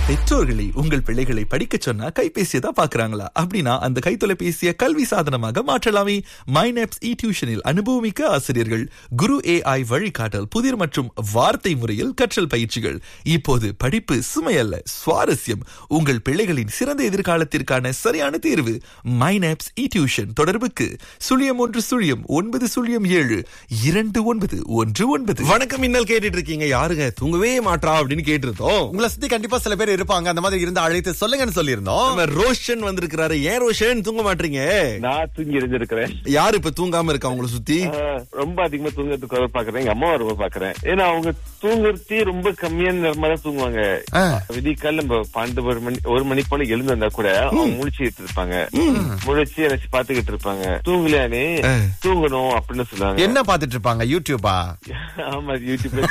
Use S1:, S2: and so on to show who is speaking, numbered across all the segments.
S1: பெற்றோர்களை உங்கள் பிள்ளைகளை படிக்க சொன்னா கைபேசியை தான் பாக்குறாங்களா அப்படின்னா அந்த கைத்தொலைபேசியை கல்வி சாதனமாக மாற்றலாமே மைனப்ஸ் இ டியூஷனில் அனுபவமிக்க ஆசிரியர்கள் குரு ஏஐ வழிகாட்டல் புதிர் மற்றும் வார்த்தை முறையில் கற்றல் பயிற்சிகள் இப்போது படிப்பு சுமையல்ல சுவாரஸ்யம் உங்கள் பிள்ளைகளின் சிறந்த எதிர்காலத்திற்கான சரியான தேர்வு மைனப்ஸ் இ டியூஷன் தொடர்புக்கு சுழியம் ஒன்று சுழியம் ஒன்பது சுழியம் ஏழு இரண்டு ஒன்பது ஒன்று ஒன்பது
S2: வணக்கம் இன்னல் கேட்டுட்டு இருக்கீங்க யாருங்க தூங்கவே மாட்றா அப்படின்னு கேட்டிருந்தோம்
S3: உங்களை சுத்தி கண்டிப்பா சில பேர் இருப்பாங்க அந்த மாதிரி இருந்து அழைத்து சொல்லுங்கன்னு சொல்லியிருந்தோம்
S2: நம்ம ரோஷன் வந்திருக்கிறாரு ஏன் ரோஷன் தூங்க மாட்டீங்க
S4: நான் தூங்கி எழுந்திருக்கிறேன்
S2: யாரு இப்ப தூங்காம இருக்கா உங்களை சுத்தி
S4: ஆஹ், ரொம்ப அதிகமா தூங்குறதுக்கு குறை பாக்குறேன் எங்க அம்மாவை ரொம்ப பாக்குறேன் ஏன்னா அவங்க தூங்குறதே ரொம்ப கம்மியான நேரமா தான் தூங்குவாங்க
S3: ஆ.
S4: விதிக்கால நம்ம பன்னெண்டு ஒரு மணி ஒரு மணி போல எழுந்து வந்தா கூட அவங்க முழிச்சுக்கிட்டு இருப்பாங்க முழிச்சு எனக்கு பாத்துக்கிட்டு இருப்பாங்க தூங்கலையானே தூங்கணும் அப்படின்னு சொல்லுவாங்க
S3: என்ன பாத்துட்டு இருப்பாங்க யூடியூபா
S4: ஆமா யூடியூப்ல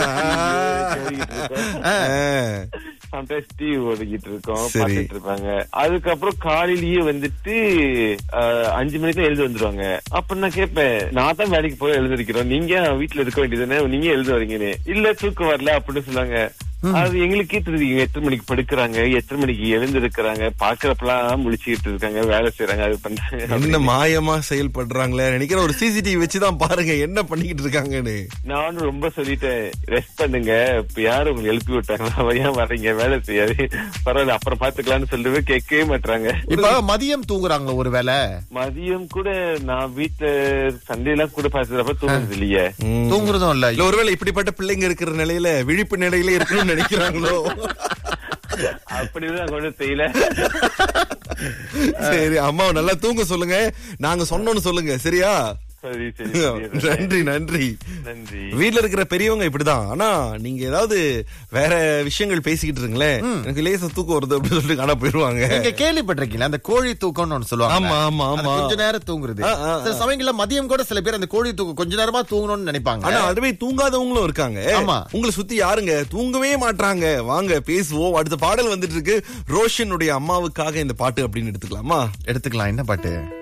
S4: சம்டைம்ஸ் டிவி ஓடிக்கிட்டு இருக்கோம்
S2: சரி.
S4: பாத்துட்டு இருப்பாங்க அதுக்கப்புறம் காலையிலயே வந்துட்டு ஆஹ், அஞ்சு மணிக்கு எழுந்து வந்துருவாங்க அப்ப நான் கேட்பேன் நான் தான் வேலைக்கு போய் எழுந்திருக்கிறோம் நீங்க வீட்டுல இருக்க வேண்டியதுதானே நீங்க எழுந்து வரீங்கன்னு இல்ல தூக்கம் வரல அப்படின்னு சொன்னாங்க அது எங்களுக்கே தெரியுது எத்தனை மணிக்கு படுக்கிறாங்க எத்தனை மணிக்கு எழுந்திருக்கிறாங்க பாக்குறப்பெல்லாம் முழிச்சுக்கிட்டு இருக்காங்க வேலை செய்யறாங்க அது பண்றாங்க
S2: என்ன மாயமா செயல்படுறாங்களே நினைக்கிறேன் ஒரு சிசிடிவி வச்சுதான் பாருங்க என்ன பண்ணிக்கிட்டு இருக்காங்கன்னு
S4: நானும் ரொம்ப சொல்லிட்டேன் ரெஸ்ட் பண்ணுங்க இப்ப யாரும் உங்களுக்கு எழுப்பி விட்டாங்களா ஏன் வர்றீங்க வேலை செய்யாது பரவாயில்ல அப்புறம் பாத்துக்கலாம்னு சொல்லிட்டு கேட்கவே மாட்டாங்க
S3: இப்ப மதியம் தூங்குறாங்களா ஒருவேளை
S4: மதியம் கூட நான் வீட்டுல சண்டே எல்லாம் கூட பாத்துறப்ப தூங்குறது இல்லையே
S2: ம்.
S3: தூங்குறதும் இல்ல
S2: இல்ல ஒருவேளை இப்படிப்பட்ட பிள்ளைங்க இருக்கிற நிலையில விழிப்பு நிலையில இருக்கணும்னு நினைக்கிறாங்களோ
S4: அப்படிதான் கொண்டு செய்யல
S2: சரி அம்மாவை நல்லா தூங்க சொல்லுங்க நாங்க சொன்னோம்னு சொல்லுங்க சரியா
S4: சரி சரி சரி.
S2: நன்றி நன்றி
S4: நன்றி
S2: வீட்ல இருக்கிற பெரியவங்க இப்படிதான் ஆனா நீங்க ஏதாவது வேற விஷயங்கள் பேசிக்கிட்டு இருங்களேன் எனக்கு லேசா தூக்கம் வருது அப்படின்னு சொல்லிட்டு காணா போயிருவாங்க
S3: நீங்க கேள்விப்பட்டிருக்கீங்களா அந்த கோழி தூக்கம்னு ஒண்ணு சொல்லுவாங்க
S2: ஆமா, ஆமா,
S3: அது
S2: ஆமா.
S3: கொஞ்ச நேரம் தூங்குறது
S2: ஆ, ஆ, ஆ.
S3: சில சமயங்கள்ல மதியம் கூட சில பேர் அந்த கோழி தூக்கம் கொஞ்ச நேரமா தூங்கணும்னு நினைப்பாங்க
S2: ஆனா அதுவே தூங்காதவங்களும் இருக்காங்க
S3: ஆமா.
S2: உங்களை சுத்தி யாருங்க தூங்கவே மாட்றாங்க வாங்க பேசுவோம் அடுத்த பாடல் வந்துட்டு இருக்கு ரோஷனுடைய அம்மாவுக்காக இந்த பாட்டு அப்படின்னு எடுத்துக்கலாமா
S3: எடுத்துக்கலாம் என்ன பாட்டு